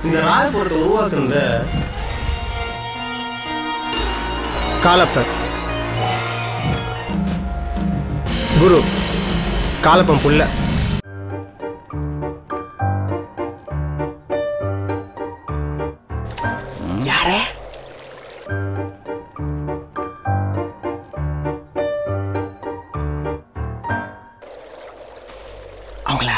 இந்த ராயபுரத்தை உருவாக்குனத காலப்பர் குரு காலப்பன் புள்ள யாரே அவங்களா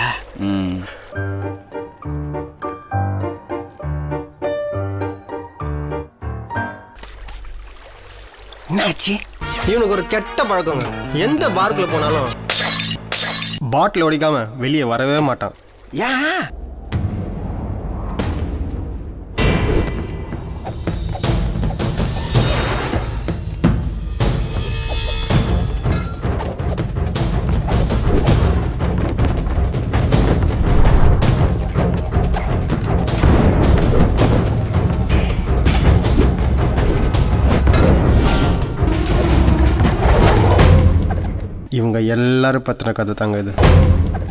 என்னாச்சு இவனுக்கு ஒரு கெட்ட பழக்கங்க எந்த பார்க்கில் போனாலும் பாட்டில் ஒடிக்காம வெளியே வரவே மாட்டான் ஏன் இவங்க எல்லாரும் பத்தின கதை தாங்க இது